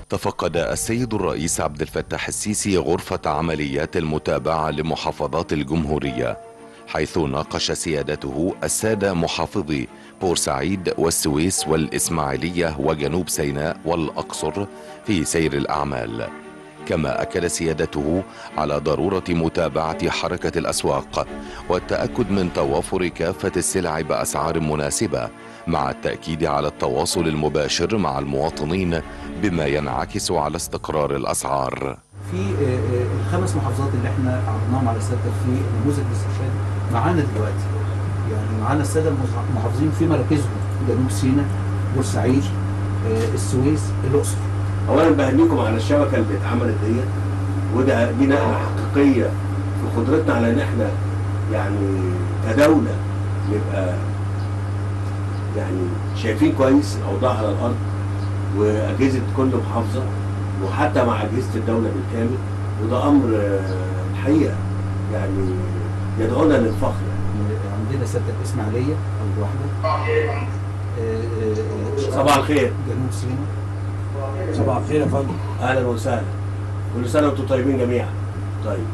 تفقد السيد الرئيس عبد الفتاح السيسي غرفة عمليات المتابعة لمحافظات الجمهورية حيث ناقش سيادته السادة محافظي بورسعيد والسويس والإسماعيلية وجنوب سيناء والأقصر في سير الأعمال كما أكد سيادته على ضرورة متابعة حركة الأسواق والتأكد من توافر كافة السلع بأسعار مناسبة مع التأكيد على التواصل المباشر مع المواطنين بما ينعكس على استقرار الأسعار في آه، آه، الخمس محافظات اللي احنا عرضناهم على الساده في نموذج الاستشهاد معانا دلوقتي يعني معانا الساده المحافظين في مراكزهم جنوب سيناء بورسعيد آه، السويس الاقصر اولا بهنيكم على الشبكه اللي اتعملت ديت وده دي نقله حقيقيه في قدرتنا على ان احنا يعني كدوله نبقى يعني شايفين كويس الاوضاع على الارض واجهزه كل محافظه وحتى مع اجهزه الدوله بالكامل وده امر آه، الحقيقه يعني يدعونا للفخر يعني. عندنا ساده الاسماعيليه اول واحده آه، آه، صباح الخير جنوب سيناء صباح الخير يا فندم اهلا وسهلا كل سنه وانتم طيبين جميعا طيب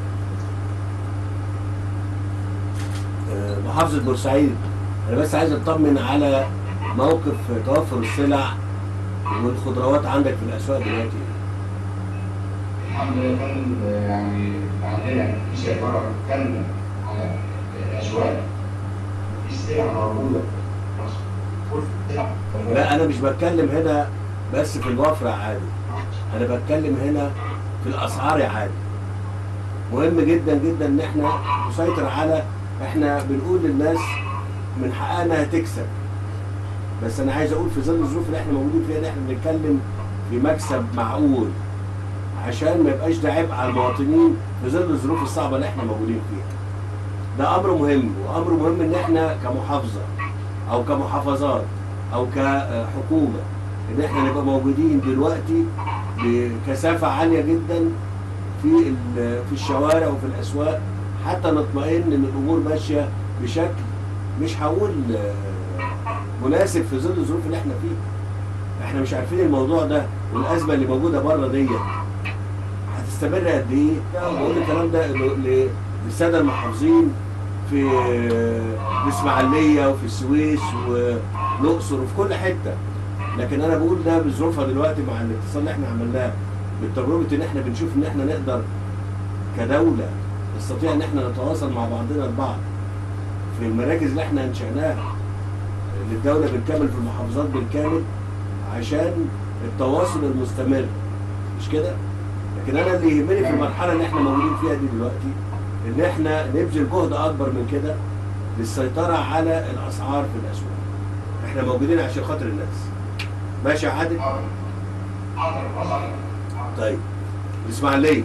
آه، محافظه بورسعيد انا بس عايز اطمن على موقف توفر السلع والخضروات عندك في الاسواق دلوقتي الحمد لله يا فندم يعني عندنا مفيش عباره كامله على الاشواق مفيش سلع موجوده في مصر كل سلع لا انا مش بتكلم هنا بس في الوفره يا عادي انا بتكلم هنا في الاسعار يا عادي مهم جدا جدا ان احنا نسيطر على احنا بنقول للناس من حقها انها تكسب بس انا عايز اقول في ظل الظروف اللي احنا موجودين فيها دي احنا بنتكلم في مكسب معقول عشان ما يبقاش ده عبء على المواطنين في ظل الظروف الصعبه اللي احنا موجودين فيها ده امر مهم وامر مهم ان احنا كمحافظه او كمحافظات او كحكومه ان احنا نبقى موجودين دلوقتي بكثافه عاليه جدا في ال- في الشوارع وفي الاسواق حتى نطمئن ان الامور ماشيه بشكل مش هقول آه، مناسب في ظل الظروف اللي احنا فيها احنا مش عارفين الموضوع ده والازمه اللي موجوده بره ديت هتستمر قد ايه؟ لا بقول الكلام ده ل- ل- للساده المحافظين في آه، الاسماعيليه وفي السويس والاقصر وفي كل حته لكن انا بقول ده بظروفها دلوقتي مع الاتصال اللي احنا عملناه بالتجربه ان احنا بنشوف ان احنا نقدر كدوله نستطيع ان احنا نتواصل مع بعضنا البعض في المراكز اللي احنا انشأناها للدوله بالكامل في المحافظات بالكامل عشان التواصل المستمر مش كده؟ لكن انا اللي يهمني في المرحله اللي احنا موجودين فيها دي دلوقتي ان احنا نبذل جهد اكبر من كده للسيطره على الاسعار في الاسواق. احنا موجودين عشان خاطر الناس. ماشي يا عادل؟ حاضر حاضر حصل طيب الاسماعيليه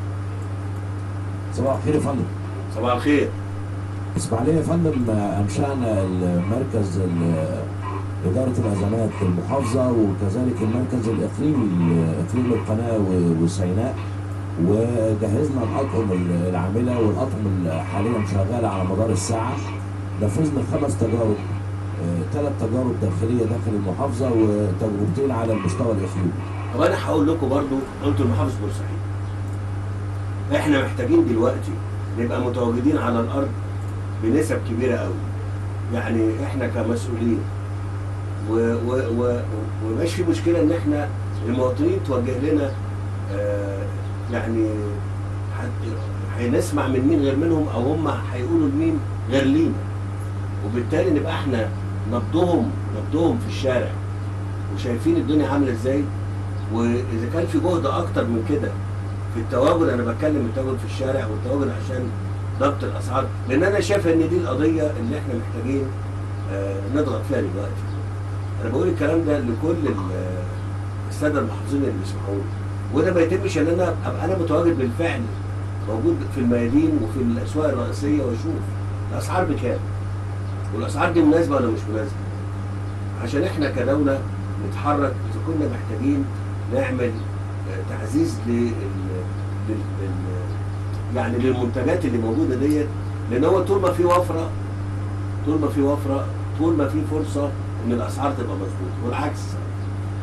صباح الخير يا فندم صباح الخير. اسماعيليه يا فندم آه، انشانا المركز ال- اداره الازمات المحافظه وكذلك المركز الاقليمي اقليم القناه و- وسيناء وجهزنا الاطقم العامله والاطقم حاليا شغاله على مدار الساعه نفذنا خمس تجارب ثلاث تجارب داخليه داخل المحافظه وتجربتين على المستوى الاقليمي طب انا هقول لكم برضو انتوا المحافظ بورسعيد. احنا محتاجين دلوقتي نبقى متواجدين على الارض بنسب كبيره قوي. يعني احنا كمسؤولين و و و ومش في مشكله ان احنا المواطنين توجه لنا آه يعني هت- هنسمع من مين غير منهم او هم هيقولوا لمين غير لينا وبالتالي نبقى احنا نبضهم نبضهم في الشارع وشايفين الدنيا عامله ازاي واذا كان في جهد اكتر من كده في التواجد انا بتكلم التواجد في الشارع والتواجد عشان ضبط الاسعار لان انا شايف ان دي القضيه اللي احنا محتاجين آه، نضغط فيها دلوقتي انا بقول الكلام ده لكل ال- الساده المحافظين اللي بيسمعوني وده ما يتمش ان انا ابقى انا متواجد بالفعل موجود في الميادين وفي الاسواق الرئيسيه واشوف الاسعار بكام والاسعار دي مناسبه ولا مش مناسبه عشان احنا كدوله نتحرك اذا كنا محتاجين نعمل آه، تعزيز لل... لل... لل... يعني للمنتجات اللي موجوده ديت لان هو طول ما في وفره طول ما في وفره طول ما في فرصه ان الاسعار تبقى مظبوطه والعكس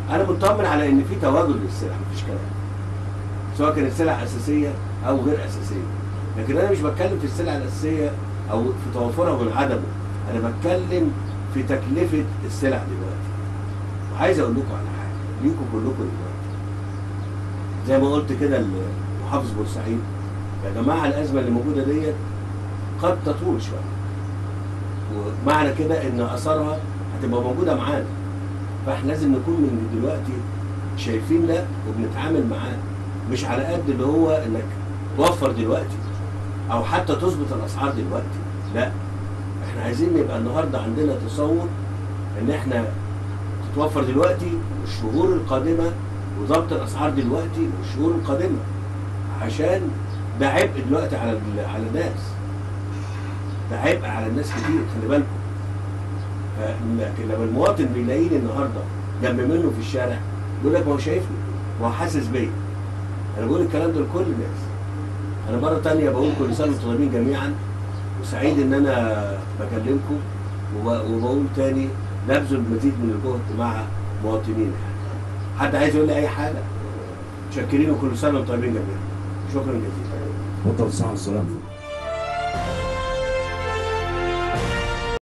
انا مطمن على ان في تواجد للسلع مفيش كلام سواء كانت سلع اساسيه او غير اساسيه لكن انا مش بتكلم في السلع الاساسيه او في توفرها ومن عدمه انا بتكلم في تكلفه السلع دلوقتي وعايز اقول لكم على حاجه ليكم كلكم دلوقتي زي ما قلت كده لمحافظ بورسعيد يا جماعه الازمه اللي موجوده ديت قد تطول شويه ومعنى كده ان اثارها هتبقى موجوده معانا فاحنا لازم نكون من دلوقتي شايفين ده وبنتعامل معاه مش على قد اللي هو انك توفر دلوقتي او حتى تظبط الاسعار دلوقتي لا احنا عايزين يبقى النهارده عندنا تصور ان احنا تتوفر دلوقتي والشهور القادمه وضبط الاسعار دلوقتي والشهور القادمه عشان ده عبء دلوقتي على ال- على الناس ده عبء على الناس كتير خلي بالكم ف- لكن لما المواطن بيلاقيني النهارده جنب منه في الشارع بيقول لك ما هو شايفني ما هو حاسس بيا انا بقول الكلام ده لكل الناس انا مره تانية بقول كل سنه وانتم طيبين جميعا وسعيد ان انا بكلمكم وب- وبقول تاني نبذل مزيد من الجهد مع مواطنينا حد عايز يقول لي اي حاجه متشكرين وكل سنه وانتم طيبين جميعا شكرا جزيلا وانت بالصحه والسلامه